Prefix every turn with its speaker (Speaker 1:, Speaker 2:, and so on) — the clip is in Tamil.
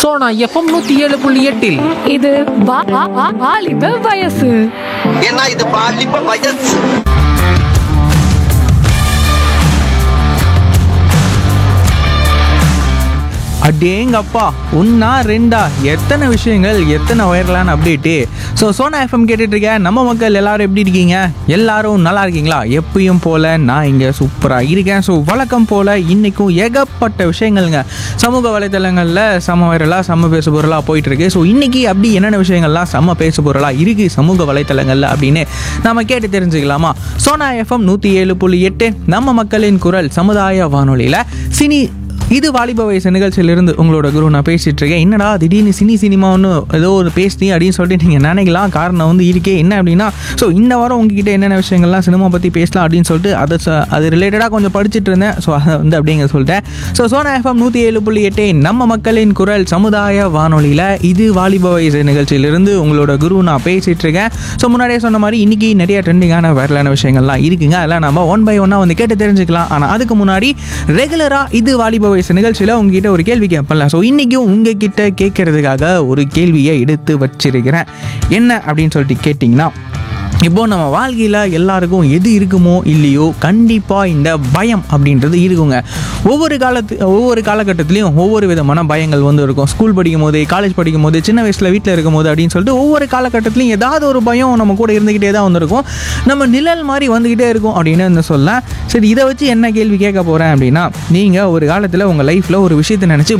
Speaker 1: சோனா எஃப்எம் நூத்தி ஏழு புள்ளி எட்டில்
Speaker 2: இது வா- வா- வா- வாலிப வயசு
Speaker 3: ஏன்னா இது பாலிப்ப வயசு
Speaker 4: அடேங்கப்பா ஒன்றா ரெண்டா எத்தனை விஷயங்கள் எத்தனை வைரலான அப்டேட்டு ஸோ சோனா எஃப்எம் கேட்டுட்டு இருக்கேன் நம்ம மக்கள் எல்லாரும் எப்படி இருக்கீங்க எல்லாரும் நல்லா இருக்கீங்களா எப்பயும் போல் நான் இங்கே சூப்பராக இருக்கேன் ஸோ வழக்கம் போல் இன்றைக்கும் ஏகப்பட்ட விஷயங்கள்ங்க சமூக வலைத்தளங்களில் செம வைரலாக செம்ம பேசு பொருளாக போயிட்டு இருக்கு ஸோ இன்றைக்கி அப்படி என்னென்ன விஷயங்கள்லாம் செம்ம பேசு பொருளாக இருக்குது சமூக வலைத்தளங்களில் அப்படின்னு நம்ம கேட்டு தெரிஞ்சுக்கலாமா சோனா எஃப்எம் நூற்றி ஏழு புள்ளி எட்டு நம்ம மக்களின் குரல் சமுதாய வானொலியில் சினி இது வாலிப வயசு நிகழ்ச்சியிலிருந்து உங்களோட குரு நான் பேசிட்டு இருக்கேன் என்னடா திடீர்னு சினி சினிமா ஒன்று ஏதோ ஒரு பேசுனி அப்படின்னு சொல்லிட்டு நீங்கள் நினைக்கலாம் காரணம் வந்து இருக்கே என்ன அப்படின்னா ஸோ இந்த வாரம் உங்ககிட்ட என்னென்ன விஷயங்கள்லாம் சினிமா பற்றி பேசலாம் அப்படின்னு சொல்லிட்டு அதை ச- அது ரிலேட்டடாக கொஞ்சம் படிச்சுட்டு இருந்தேன் ஸோ அதை வந்து அப்படிங்க சொல்லிட்டேன் ஸோ சோனா எஃப்எம் நூற்றி ஏழு புள்ளி எட்டு நம்ம மக்களின் குரல் சமுதாய வானொலியில் இது வாலிப வயசு நிகழ்ச்சியிலிருந்து உங்களோட குரு நான் பேசிட்டு இருக்கேன் ஸோ முன்னாடியே சொன்ன மாதிரி இன்னைக்கு நிறைய ட்ரெண்டிங்கான வைரலான விஷயங்கள்லாம் இருக்குங்க அதெல்லாம் நம்ம ஒன் பை ஒன்னாக வந்து கேட்டு தெரிஞ்சுக்கலாம் ஆனால் அதுக்கு முன்னாடி ரெகுலராக இது வாலிப வயசு நிகழ்ச்சியில் உங்ககிட்ட ஒரு கேள்வி கேட்பல ஸோ இன்றைக்கும் உங்ககிட்ட கேட்கறதுக்காக ஒரு கேள்வியை எடுத்து வச்சிருக்கிறேன் என்ன அப்படின்னு சொல்லிட்டு கேட்டிங்கன்னா இப்போ நம்ம வாழ்க்கையில் எல்லாருக்கும் எது இருக்குமோ இல்லையோ கண்டிப்பாக இந்த பயம் அப்படின்றது இருக்குங்க ஒவ்வொரு காலத்து ஒவ்வொரு காலகட்டத்திலையும் ஒவ்வொரு விதமான பயங்கள் வந்து இருக்கும் ஸ்கூல் படிக்கும் போது காலேஜ் படிக்கும் போது சின்ன வயசில் வீட்டில் இருக்கும் போது அப்படின்னு சொல்லிட்டு ஒவ்வொரு காலகட்டத்திலையும் ஏதாவது ஒரு பயம் நம்ம கூட இருந்துக்கிட்டே தான் வந்திருக்கும் நம்ம நிழல் மாதிரி வந்துக்கிட்டே இருக்கும் அப்படின்னு வந்து சொல்லலாம் சரி இதை வச்சு என்ன கேள்வி கேட்க போகிறேன் அப்படின்னா நீங்கள் ஒரு காலத்தில் உங்கள் லைஃப்பில் ஒரு விஷயத்தை நினச்சி